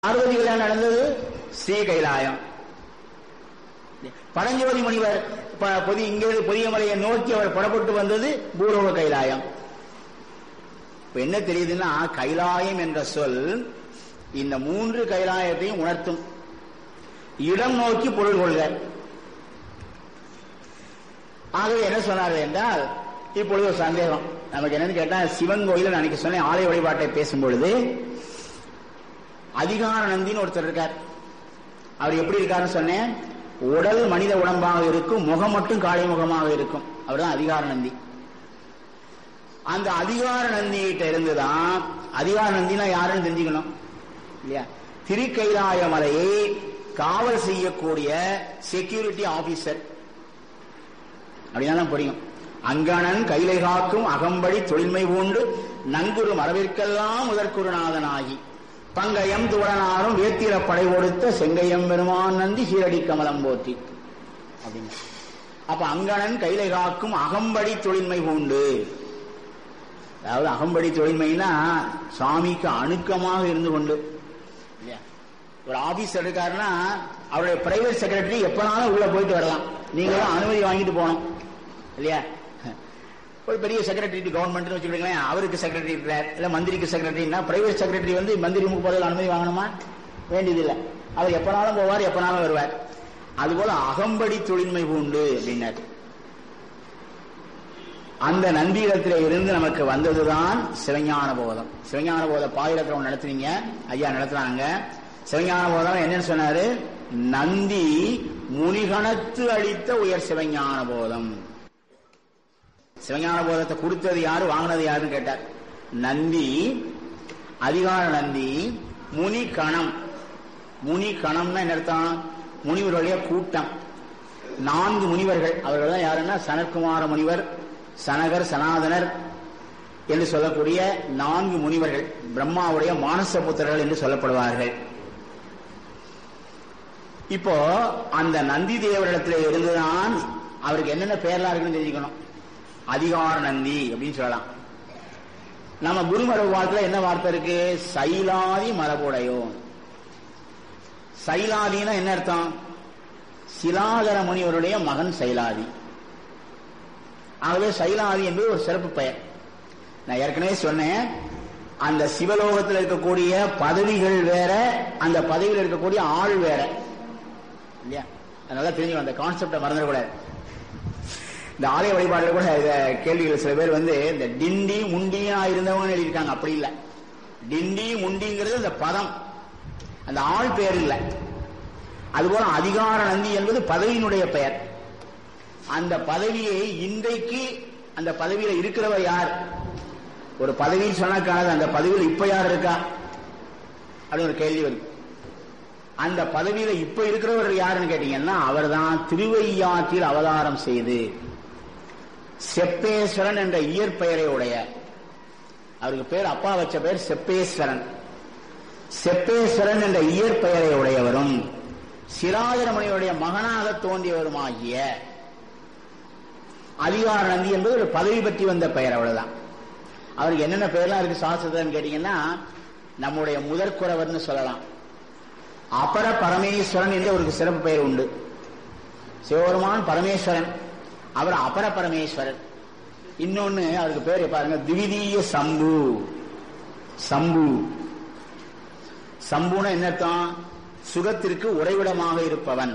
பார்வதி கல்யாணம் நடந்தது ஸ்ரீ கைலாயம் பரஞ்சோதி முனிவர் ப- பொதி இங்கிருந்து பொதிய மலையை நோக்கி அவர் புறப்பட்டு வந்தது பூர்வ கைலாயம் இப்ப என்ன தெரியுதுன்னா கைலாயம் என்ற சொல் இந்த மூன்று கைலாயத்தையும் உணர்த்தும் இடம் நோக்கி பொருள் கொள்க ஆகவே என்ன சொன்னார் என்றால் இப்பொழுது ஒரு சந்தேகம் நமக்கு என்னன்னு கேட்டா சிவன் கோயில நான் அன்னைக்கு சொன்னேன் ஆலய வழிபாட்டை பேசும் பொழுது அதிகார நந்தின்னு ஒருத்தர் இருக்கார் அவர் எப்படி இருக்காருன்னு சொன்னேன் உடல் மனித உடம்பாக இருக்கும் முகம் மட்டும் காளை முகமாக இருக்கும் அவர்தான் அதிகார நந்தி அந்த அதிகார நந்திகிட்ட இருந்துதான் அதிகார நந்தினா யாருன்னு தெரிஞ்சுக்கணும் இல்லையா திருக்கைலாய மலையை காவல் செய்யக்கூடிய செக்யூரிட்டி ஆபீசர் அப்படின்னா புரியும் அங்கணன் கைலை காக்கும் அகம்படி தொழில்மை பூண்டு நங்குரு மரபிற்கெல்லாம் முதற்குருநாதனாகி பங்கயம் துவடனாரும் வேத்திர படை கொடுத்த செங்கையம் பெருமான் நந்தி சீரடி கமலம் போற்றி அப்படின்னு அப்ப அங்கணன் கைலை காக்கும் அகம்படி தொழில்மை பூண்டு அதாவது அகம்படி தொழில்மைனா சுவாமிக்கு அணுக்கமாக இருந்து கொண்டு இல்லையா ஒரு ஆபீஸ் இருக்காருன்னா அவருடைய பிரைவேட் செக்ரட்டரி எப்பனாலும் உள்ள போயிட்டு வரலாம் நீங்க தான் அனுமதி வாங்கிட்டு போகணும் இல்லையா ஒரு பெரிய செக்ரட்டரி கவர்மெண்ட் வச்சுக்கிட்டீங்களேன் அவருக்கு செக்ரட்டரி இருக்கிறார் இல்ல மந்திரிக்கு செக்ரட்டரினா பிரைவேட் செக்ரட்டரி வந்து மந்திரி ரூமுக்கு போறதுக்கு அனுமதி வாங்கணுமா வேண்டியதில்லை அவர் எப்பனாலும் போவார் எப்பனாலும் வருவார் அதுபோல அகம்படி தொழில்மை பூண்டு அப்படின்னாரு அந்த நந்தியிடத்திலே இருந்து நமக்கு வந்ததுதான் சிவஞான போதம் சிவஞான போத பாயிரத்தில் ஒன்று நடத்துனீங்க ஐயா நடத்துறாங்க சிவஞான போதம் என்னன்னு சொன்னாரு நந்தி முனிகணத்து அளித்த உயர் சிவஞான போதம் சிவஞான போதத்தை கொடுத்தது யாரு வாங்கினது யாருன்னு கேட்டார் நந்தி அதிகார நந்தி முனி கணம் முனி கணம்னா என்ன அர்த்தம் முனிவர்களுடைய கூட்டம் நான்கு முனிவர்கள் அவர்கள் தான் யாருன்னா சனற்குமார முனிவர் சனகர் சனாதனர் என்று சொல்லக்கூடிய நான்கு முனிவர்கள் பிரம்மாவுடைய மானச புத்திரர்கள் என்று சொல்லப்படுவார்கள் இப்போ அந்த நந்தி தேவரிடத்தில் இருந்துதான் அவருக்கு என்னென்ன பேர்லாம் இருக்குன்னு தெரிஞ்சுக்கணும் அதிகார நந்தி அப்படின்னு சொல்லலாம் நம்ம குருமரபு வார்த்தையில என்ன வார்த்தை இருக்கு சைலாதி மரபுடையோன் சைலாதினா என்ன அர்த்தம் சிலாதர முனிவருடைய மகன் சைலாதி ஆகவே சைலாதி என்பது ஒரு சிறப்பு பெயர் நான் ஏற்கனவே சொன்னேன் அந்த சிவலோகத்தில் இருக்கக்கூடிய பதவிகள் வேற அந்த பதவியில் இருக்கக்கூடிய ஆள் வேற இல்லையா அதனால தெரிஞ்சுக்கணும் அந்த கான்செப்டை மறந்துடக்கூடாது இந்த ஆலய வழிபாடுல கூட இத கேள்விகள் சில பேர் வந்து இந்த டிண்டி முண்டியா இருந்தவங்க எழுதியிருக்காங்க அப்படி இல்லை டிண்டி முண்டிங்கிறது அந்த பதம் அந்த ஆள் பெயர் இல்லை அதுபோல அதிகார நந்தி என்பது பதவியினுடைய பெயர் அந்த பதவியை இன்றைக்கு அந்த பதவியில இருக்கிறவர் யார் ஒரு பதவின்னு சொன்னாக்கானது அந்த பதவியில் இப்ப யார் இருக்கா அப்படின்னு ஒரு கேள்வி வருது அந்த பதவியில இப்ப இருக்கிறவர் யாருன்னு கேட்டீங்கன்னா அவர்தான் திருவையாற்றில் அவதாரம் செய்து செப்பேஸ்வரன் என்ற இயற்பெயரை உடைய அவருக்கு பேர் அப்பா வச்ச பேர் செப்பேஸ்வரன் செப்பேஸ்வரன் என்ற இயற்பெயரை உடையவரும் சிராதரமணியுடைய மகனாக தோன்றியவருமாகிய அதிகார நந்தி என்பது ஒரு பதவி பற்றி வந்த பெயர் அவ்வளவுதான் அவருக்கு என்னென்ன பெயர்லாம் இருக்கு சாஸ்திரம்னு கேட்டீங்கன்னா நம்முடைய முதற்குறவர்னு சொல்லலாம் அபர பரமேஸ்வரன் என்று அவருக்கு சிறப்பு பெயர் உண்டு சிவபெருமான் பரமேஸ்வரன் அவர் அபர பரமேஸ்வரன் இன்னொன்னு அவருக்கு பேர் பாருங்க திவிதீய சம்பு சம்பு சம்புனா என்ன அர்த்தம் சுகத்திற்கு உறைவிடமாக இருப்பவன்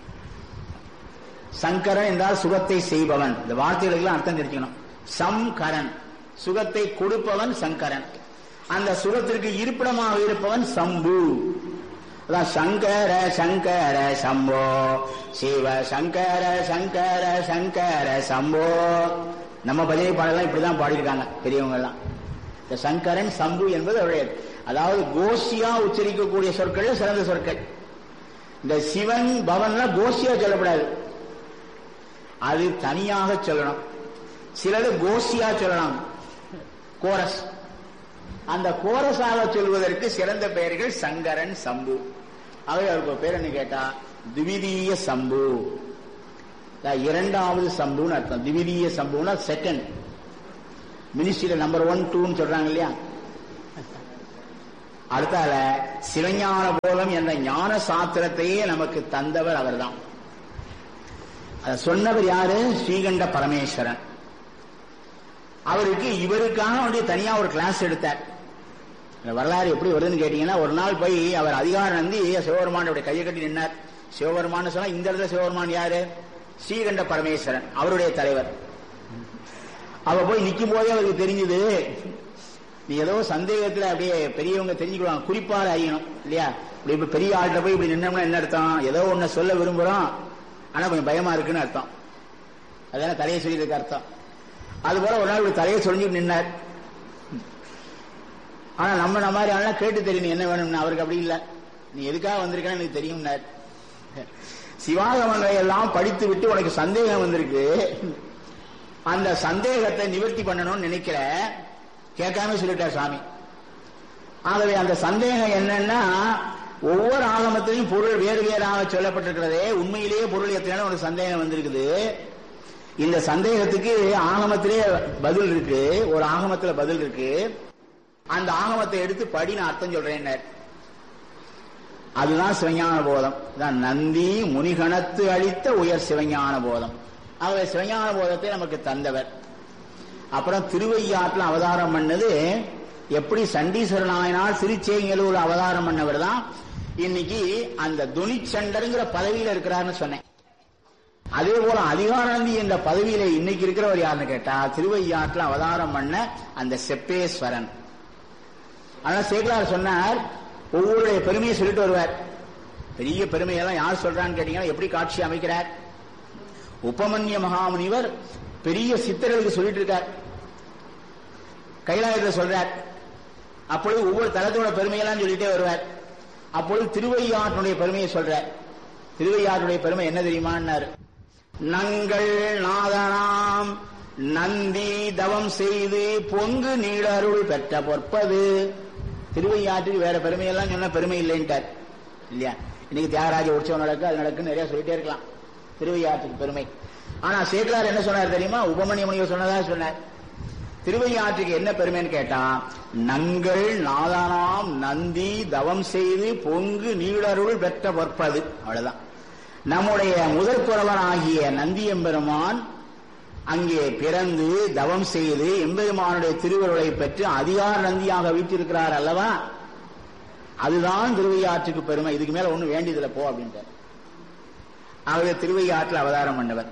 சங்கரன் என்றால் சுகத்தை செய்பவன் இந்த வார்த்தைகளுக்கெல்லாம் அர்த்தம் தெரிஞ்சுக்கணும் சம்கரன் சுகத்தை கொடுப்பவன் சங்கரன் அந்த சுகத்திற்கு இருப்பிடமாக இருப்பவன் சம்பு அதான் சங்கர சங்கர சம்போ சிவ சங்கர சங்கர சங்கர சம்போ நம்ம பஜனை பாடலாம் இப்படிதான் பாடியிருக்காங்க பெரியவங்க எல்லாம் இந்த சங்கரன் சம்பு என்பது அவருடைய அதாவது கோஷியா உச்சரிக்கக்கூடிய சொற்கள் சிறந்த சொற்கள் இந்த சிவன் பவன்ல கோஷியா சொல்லக்கூடாது அது தனியாக சொல்லணும் சிலது கோஷியா சொல்லலாம் கோரஸ் அந்த கோரஸாக சொல்வதற்கு சிறந்த பெயர்கள் சங்கரன் சம்பு ஆகவே அவருக்கு ஒரு பேர் என்ன கேட்டா திவிதீய சம்பு அதான் இரண்டாவது சம்புன்னு அர்த்தம் திவிதீய சம்புனா செகண்ட் மினிஸ்ட்ரியில நம்பர் ஒன் டூன்னு சொல்றாங்க இல்லையா அடுத்தால சிவஞான போதம் என்ற ஞான சாத்திரத்தையே நமக்கு தந்தவர் அவர்தான் அதை சொன்னவர் யாரு ஸ்ரீகண்ட பரமேஸ்வரன் அவருக்கு இவருக்காக வந்து தனியா ஒரு கிளாஸ் எடுத்தார் இந்த வரலாறு எப்படி வருதுன்னு கேட்டீங்கன்னா ஒரு நாள் போய் அவர் அதிகாரம் நந்தி சிவபெருமானுடைய கையை கட்டி நின்னார் சிவபெருமான் சொன்னா இந்த இடத்துல சிவபெருமான் யாரு ஸ்ரீகண்ட பரமேஸ்வரன் அவருடைய தலைவர் அவ போய் நிக்கும் போதே அவருக்கு தெரிஞ்சது நீ ஏதோ சந்தேகத்துல அப்படியே பெரியவங்க தெரிஞ்சுக்குவாங்க குறிப்பாக அறியணும் இல்லையா இப்படி இப்ப பெரிய ஆள்கிட்ட போய் இப்படி நின்னோம்னா என்ன அர்த்தம் ஏதோ ஒண்ணு சொல்ல விரும்புறோம் ஆனா கொஞ்சம் பயமா இருக்குன்னு அர்த்தம் அதான தலையை சொல்லியிருக்கு அர்த்தம் அது போல ஒரு நாள் இப்படி தலையை சொல்லிட்டு நின்னார் ஆனா நம்ம நம்ம மாதிரி ஆனா கேட்டு தெரியும் நீ என்ன வேணும்னு அவருக்கு அப்படி இல்ல நீ எதுக்காக வந்திருக்கன்னு எனக்கு தெரியும்னார் சிவாகமங்களை எல்லாம் படித்து விட்டு உனக்கு சந்தேகம் வந்திருக்கு அந்த சந்தேகத்தை நிவர்த்தி பண்ணணும்னு நினைக்கிற கேட்காம சொல்லிட்டார் சாமி ஆகவே அந்த சந்தேகம் என்னன்னா ஒவ்வொரு ஆகமத்திலையும் பொருள் வேறு வேறாக சொல்லப்பட்டிருக்கிறதே உண்மையிலேயே பொருள் எத்தனை உனக்கு சந்தேகம் வந்திருக்குது இந்த சந்தேகத்துக்கு ஆகமத்திலே பதில் இருக்கு ஒரு ஆகமத்துல பதில் இருக்கு அந்த ஆகமத்தை எடுத்து படி நான் அர்த்தம் சொல்றேன் அதுதான் சிவஞான போதம் தான் நந்தி முனிகணத்து அளித்த உயர் சிவஞான போதம் ஆகவே சிவஞான போதத்தை நமக்கு தந்தவர் அப்புறம் திருவையாற்றில் அவதாரம் பண்ணது எப்படி சண்டீஸ்வர நாயனார் திருச்சேங்கலூர் அவதாரம் பண்ணவர் தான் இன்னைக்கு அந்த துணிச்சண்டருங்கிற பதவியில இருக்கிறாருன்னு சொன்னேன் அதே போல அதிகாரந்தி என்ற பதவியில இன்னைக்கு இருக்கிறவர் யாருன்னு கேட்டா திருவையாற்றில் அவதாரம் பண்ண அந்த செப்பேஸ்வரன் ஆனா சேகலார் சொன்னார் ஒவ்வொருடைய பெருமையை சொல்லிட்டு வருவார் பெரிய பெருமையெல்லாம் யார் சொல்றான்னு கேட்டீங்கன்னா எப்படி காட்சி அமைக்கிறார் உபமன்ய மகாமுனிவர் பெரிய சித்தர்களுக்கு சொல்லிட்டு இருக்கார் கைலாயத்தில் சொல்றார் அப்பொழுது ஒவ்வொரு தலத்தோட பெருமையெல்லாம் சொல்லிட்டே வருவார் அப்பொழுது திருவையாற்றுடைய பெருமையை சொல்றார் திருவையாற்றுடைய பெருமை என்ன தெரியுமான்னாரு நங்கள் நாதனாம் நந்தி தவம் செய்து பொங்கு நீடருள் பெற்ற பொற்பது திருவையாற்றுக்கு வேற பெருமையெல்லாம் சொன்ன பெருமை இல்லைன்ட்டார் இல்லையா இன்னைக்கு தியாகராஜ உற்சவம் நடக்கு அது நடக்குன்னு நிறைய சொல்லிட்டே இருக்கலாம் திருவையாற்றுக்கு பெருமை ஆனா சேக்கலார் என்ன சொன்னார் தெரியுமா உபமணிய முனிவர் சொன்னதா சொன்னார் திருவையாற்றுக்கு என்ன பெருமைன்னு கேட்டா நங்கள் நாதானாம் நந்தி தவம் செய்து பொங்கு நீடருள் பெற்ற பொற்பது அவ்வளவுதான் நம்முடைய முதற் புறவன் ஆகிய நந்தி எம்பெருமான் அங்கே பிறந்து தவம் செய்து எம்பெருமானுடைய திருவருளை பெற்று அதிகார நந்தியாக வீட்டிருக்கிறார் அல்லவா அதுதான் திருவையாற்றுக்கு பெருமை இதுக்கு மேல ஒண்ணு வேண்டியதுல போ அப்படின்ட்டு ஆகவே திருவையாற்றில் அவதாரம் பண்ணவர்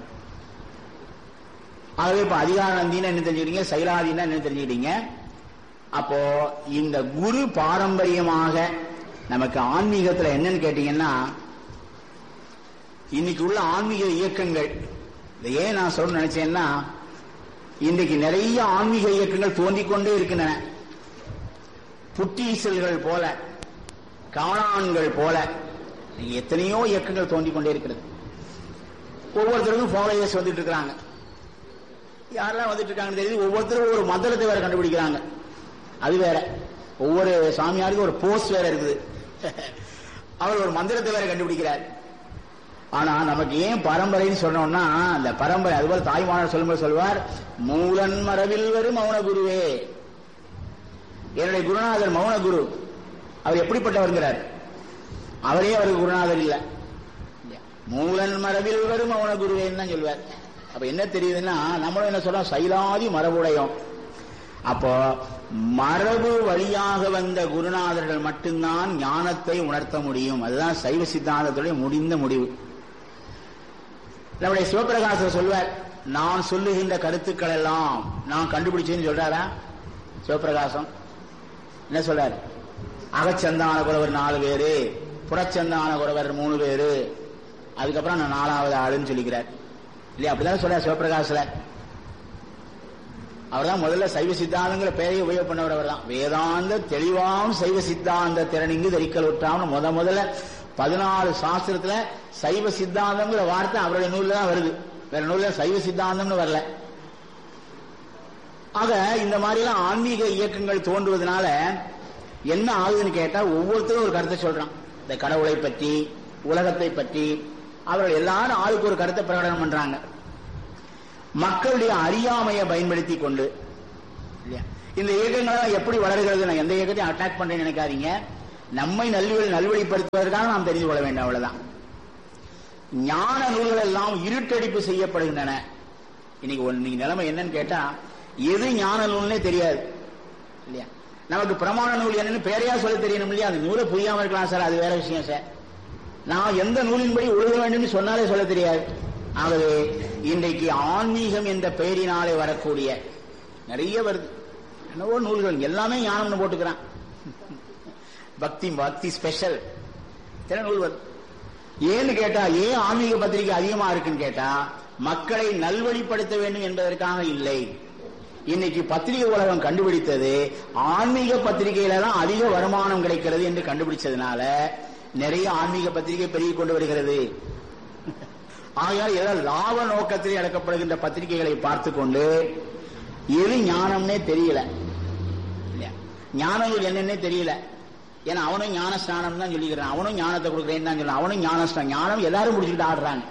ஆகவே இப்ப அதிகார நந்தின்னு என்ன தெரிஞ்சுக்கிட்டீங்க சைலாதினா என்ன தெரிஞ்சுக்கிட்டீங்க அப்போ இந்த குரு பாரம்பரியமாக நமக்கு ஆன்மீகத்துல என்னன்னு கேட்டீங்கன்னா இன்னைக்கு உள்ள ஆன்மீக இயக்கங்கள் இதை ஏன் நான் சொல்ல நினைச்சேன்னா இன்றைக்கு நிறைய ஆன்மீக இயக்கங்கள் தோன்றிக் கொண்டே இருக்கின்றன புட்டீசல்கள் போல காணான்கள் போல எத்தனையோ இயக்கங்கள் தோன்றிக் கொண்டே இருக்கிறது ஒவ்வொருத்தருக்கும் ஃபாலோயர்ஸ் வந்துட்டு இருக்கிறாங்க யாரெல்லாம் வந்துட்டு இருக்காங்கன்னு தெரியுது ஒவ்வொருத்தரும் ஒரு மந்திரத்தை வேற கண்டுபிடிக்கிறாங்க அது வேற ஒவ்வொரு சாமியாருக்கும் ஒரு போஸ்ட் வேற இருக்குது அவர் ஒரு மந்திரத்தை வேற கண்டுபிடிக்கிறார் ஆனா நமக்கு ஏன் பரம்பரைன்னு சொன்னோம்னா அந்த பரம்பரை அதுபோல தாய்மானர் சொல்லும்போது சொல்வார் மூலன் மரபில் வரும் மௌன குருவே என்னுடைய குருநாதர் மௌன குரு அவர் எப்படிப்பட்டவருங்கிறார் அவரே அவருக்கு குருநாதர் இல்ல மூலன் மரபில் வரும் மௌன குருவேன்னு தான் சொல்வார் அப்ப என்ன தெரியுதுன்னா நம்மளும் என்ன சொல்றோம் சைலாதி மரபுடையோம் அப்போ மரபு வழியாக வந்த குருநாதர்கள் மட்டும்தான் ஞானத்தை உணர்த்த முடியும் அதுதான் சைவ சித்தாந்தத்துடைய முடிந்த முடிவு நம்முடைய சிவபிரகாசர் சொல்வார் நான் சொல்லுகின்ற கருத்துக்கள் எல்லாம் நான் கண்டுபிடிச்சேன்னு சொல்றாரா சிவபிரகாசம் என்ன சொல்றாரு அகச்சந்தான குறவர் நாலு பேரு புறச்சந்தான குறவர் மூணு பேரு அதுக்கப்புறம் நான் நாலாவது ஆளுன்னு சொல்லிக்கிறார் இல்லையா அப்படிதான் சொல்றார் சிவபிரகாசில அவர் தான் முதல்ல சைவ சித்தாந்தங்கிற பெயரை உபயோக பண்ணவர் அவர் தான் வேதாந்த தெளிவாம் சைவ சித்தாந்த திறனிங்கு தரிக்கல் விட்டாம்னு முத முதல்ல பதினாலு சாஸ்திரத்துல சைவ சித்தாந்தம்ங்கிற வார்த்தை அவருடைய நூல்ல தான் வருது வேற நூல்ல சைவ சித்தாந்தம்னு வரல ஆக இந்த மாதிரி எல்லாம் ஆன்மீக இயக்கங்கள் தோன்றுவதனால என்ன ஆகுதுன்னு கேட்டா ஒவ்வொருத்தரும் ஒரு கருத்தை சொல்றான் இந்த கடவுளை பற்றி உலகத்தை பற்றி அவர்கள் எல்லாரும் ஆளுக்கு ஒரு கருத்தை பிரகடனம் பண்றாங்க மக்களுடைய அறியாமையை பயன்படுத்தி கொண்டு இல்லையா இந்த இயக்கங்கள் எப்படி வளர்கிறது நான் எந்த இயக்கத்தையும் அட்டாக் பண்றேன்னு நினைக்காதீங்க நம்மை நல்வழி நல்வழிப்படுத்துவதற்காக நாம் தெரிந்து கொள்ள வேண்டும் அவ்வளவுதான் ஞான நூல்கள் எல்லாம் இருட்டடிப்பு செய்யப்படுகின்றன இன்னைக்கு ஒரு இன்னைக்கு நிலைமை என்னன்னு கேட்டா எது ஞான நூல்னே தெரியாது இல்லையா நமக்கு பிரமாண நூல் என்னன்னு பேரையா சொல்ல தெரியணும் இல்லையா அந்த நூலை புரியாம இருக்கலாம் சார் அது வேற விஷயம் சார் நான் எந்த நூலின்படி ஒழுக வேண்டும் சொன்னாலே சொல்ல தெரியாது ஆகவே இன்றைக்கு ஆன்மீகம் என்ற பெயரினாலே வரக்கூடிய நிறைய வருது என்னவோ நூல்கள் எல்லாமே ஞானம்னு போட்டுக்கிறான் பக்தி பக்தி ஸ்பெஷல் எத்தனை நூல் வருது ஏன்னு கேட்டா ஏன் ஆன்மீக பத்திரிகை அதிகமா இருக்குன்னு கேட்டா மக்களை நல்வழிப்படுத்த வேண்டும் என்பதற்காக இல்லை இன்னைக்கு பத்திரிகை உலகம் கண்டுபிடித்தது ஆன்மீக பத்திரிகையில தான் அதிக வருமானம் கிடைக்கிறது என்று கண்டுபிடிச்சதுனால நிறைய ஆன்மீக பத்திரிகை பெருகி கொண்டு வருகிறது ஆகையால் ஏதாவது லாப நோக்கத்தில் அடக்கப்படுகின்ற பத்திரிகைகளை பார்த்து கொண்டு எது ஞானம்னே தெரியல இல்லையா ஞானங்கள் என்னன்னே தெரியல ஏன்னா அவனும் ஞான ஸ்நானம் தான் சொல்லிக்கிறான் அவனும் ஞானத்தை கொடுக்குறேன்னு தான் சொல்றான் அவனும் ஞான ஸ்நானம் ஞானம் எல்லாரும் முடிச்சுக்கிட்டு ஆடுறாங்க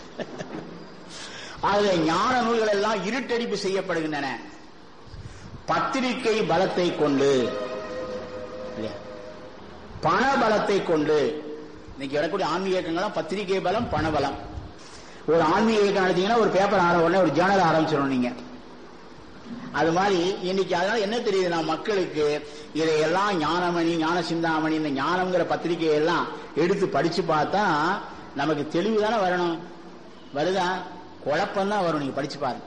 ஆகவே ஞான நூல்கள் எல்லாம் இருட்டடிப்பு செய்யப்படுகின்றன பத்திரிகை பலத்தை கொண்டு இல்லையா பண பலத்தை கொண்டு இன்னைக்கு வரக்கூடிய ஆன்மீக இயக்கங்கள்லாம் பத்திரிகை பலம் பண பலம் ஒரு ஆன்மீக இயக்கம் நடத்தீங்கன்னா ஒரு பேப்பர் ஆரம்ப உடனே ஒரு ஜேர்னல் ஆரம்பிச்சிடணும் நீங்க அது மாதிரி இன்னைக்கு அதனால என்ன தெரியுதுன்னா மக்களுக்கு இதையெல்லாம் ஞானமணி ஞான சிந்தாமணி இந்த ஞானம்ங்கிற பத்திரிகையை எல்லாம் எடுத்து படிச்சு பார்த்தா நமக்கு தெளிவு தானே வரணும் வருதா குழப்பம் தான் வரும் நீங்க படிச்சு பாருங்க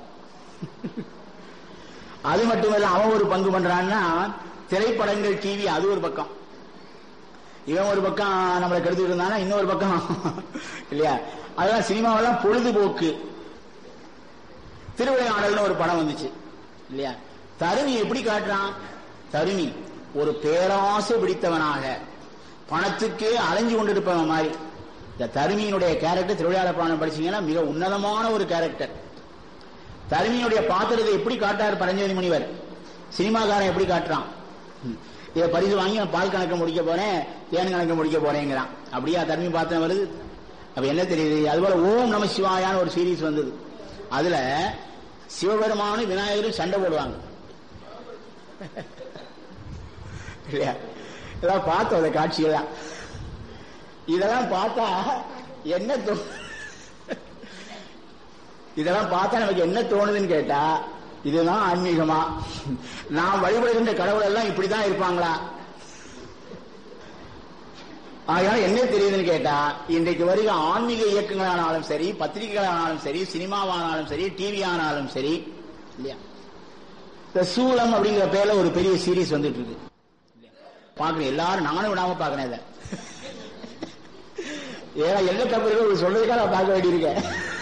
அது மட்டும் இல்ல அவன் ஒரு பங்கு பண்றான்னா திரைப்படங்கள் டிவி அது ஒரு பக்கம் இவன் ஒரு பக்கம் நம்மளை கெடுத்துட்டு இருந்தானா இன்னொரு பக்கம் இல்லையா அதெல்லாம் சினிமாவெல்லாம் பொழுதுபோக்கு திருவிளையாடல்னு ஒரு படம் வந்துச்சு இல்லையா தருமி எப்படி காட்டுறான் தருமி ஒரு பேராசை பிடித்தவனாக பணத்துக்கே அலைஞ்சு கொண்டிருப்பவன் மாதிரி இந்த தருமியினுடைய கேரக்டர் திருவிளையாடல் பாடம் படிச்சீங்கன்னா மிக உன்னதமான ஒரு கேரக்டர் தருமியினுடைய பாத்திரத்தை எப்படி காட்டார் பரஞ்சோதி முனிவர் சினிமாக்காரன் எப்படி காட்டுறான் இதை பரிசு வாங்கி நான் பால் கணக்கு முடிக்க போறேன் தேன் கணக்கு முடிக்க போறேங்கிறான் அப்படியா தருமி பாத்திரம் வருது அப்ப என்ன தெரியுது அதுபோல ஓம் நம சிவாயான்னு ஒரு சீரீஸ் வந்தது அதுல சிவபெருமானும் விநாயகரும் சண்டை போடுவாங்க இல்லையா இதெல்லாம் பார்த்தோம் அந்த காட்சியெல்லாம் இதெல்லாம் பார்த்தா என்ன தோ இதெல்லாம் பார்த்தா நமக்கு என்ன தோணுதுன்னு கேட்டா இதுதான் ஆன்மீகமா நாம் வழிபடுகின்ற கடவுள் எல்லாம் இப்படிதான் இருப்பாங்களா ஆகையால என்ன தெரியுதுன்னு கேட்டா இன்றைக்கு வருகிற ஆன்மீக இயக்கங்களானாலும் சரி பத்திரிகைகளானாலும் சரி சினிமாவானாலும் சரி டிவி ஆனாலும் சரி இல்லையா இந்த சூளம் அப்படிங்கிற பேர்ல ஒரு பெரிய சீரீஸ் வந்துட்டு இருக்கு பாக்குறேன் எல்லாரும் நானும் விடாம பாக்குறேன் இதை ஏன்னா என்ன தப்பு இருக்கு சொல்றதுக்காக நான் பார்க்க வேண்டியிருக்கேன்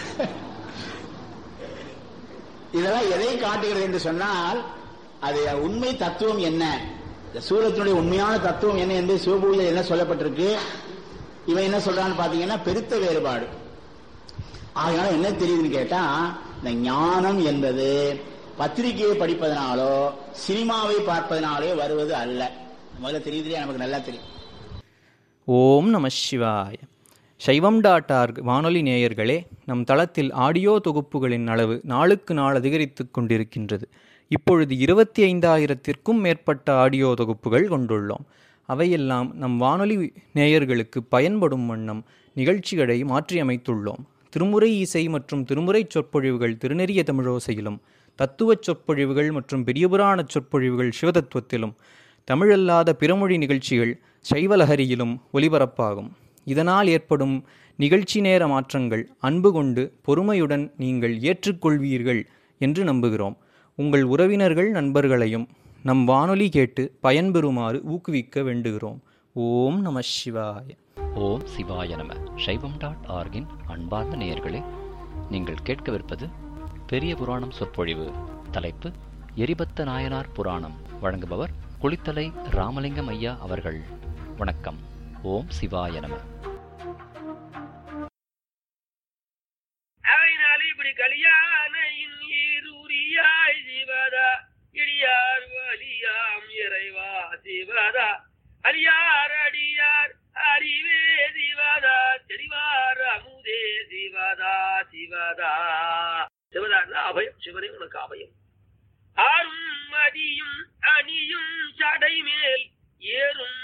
இதெல்லாம் எதை காட்டுகிறது என்று சொன்னால் அது உண்மை தத்துவம் என்ன இந்த சூரத்தினுடைய உண்மையான தத்துவம் என்ன என்று சிவபூஜை என்ன சொல்லப்பட்டிருக்கு இவன் என்ன சொல்றான்னு பாத்தீங்கன்னா பெருத்த வேறுபாடு ஆகையால என்ன தெரியுதுன்னு கேட்டா இந்த ஞானம் என்பது பத்திரிகையை படிப்பதனாலோ சினிமாவை பார்ப்பதனாலோ வருவது அல்ல முதல்ல தெரியுது நமக்கு நல்லா தெரியும் ஓம் நம சிவாய சைவம் டாட் ஆர்க் வானொலி நேயர்களே நம் தளத்தில் ஆடியோ தொகுப்புகளின் அளவு நாளுக்கு நாள் அதிகரித்து கொண்டிருக்கின்றது இப்பொழுது இருபத்தி ஐந்தாயிரத்திற்கும் மேற்பட்ட ஆடியோ தொகுப்புகள் கொண்டுள்ளோம் அவையெல்லாம் நம் வானொலி நேயர்களுக்கு பயன்படும் வண்ணம் நிகழ்ச்சிகளை மாற்றியமைத்துள்ளோம் திருமுறை இசை மற்றும் திருமுறை சொற்பொழிவுகள் திருநெறிய தமிழோசையிலும் தத்துவச் சொற்பொழிவுகள் மற்றும் பெரியபுராண சொற்பொழிவுகள் சிவதத்துவத்திலும் தமிழல்லாத பிறமொழி நிகழ்ச்சிகள் சைவலஹரியிலும் ஒலிபரப்பாகும் இதனால் ஏற்படும் நிகழ்ச்சி நேர மாற்றங்கள் அன்பு கொண்டு பொறுமையுடன் நீங்கள் ஏற்றுக்கொள்வீர்கள் என்று நம்புகிறோம் உங்கள் உறவினர்கள் நண்பர்களையும் நம் வானொலி கேட்டு பயன்பெறுமாறு ஊக்குவிக்க வேண்டுகிறோம் ஓம் நம சிவாய ஓம் சிவாய நம சைவம் டாட் ஆர்கின் அன்பார்ந்த நேயர்களே நீங்கள் கேட்கவிருப்பது பெரிய புராணம் சொற்பொழிவு தலைப்பு எரிபத்த நாயனார் புராணம் வழங்குபவர் குளித்தலை ராமலிங்கம் ஐயா அவர்கள் வணக்கம் ஓம் சிவாய நம அவையினால் இப்படி கலியானையின் ஈரூரியாய் சிவதா இடியார் வலியாம் இறைவா சிவதா அடியார் அடியார் அறிவே சிவதா தெளிவார் அமுதே சிவதா சிவதா சிவதா அபயம் சிவனே உனக்கு அபயம் ஆறும் மதியும் அணியும் சடை மேல் ஏறும்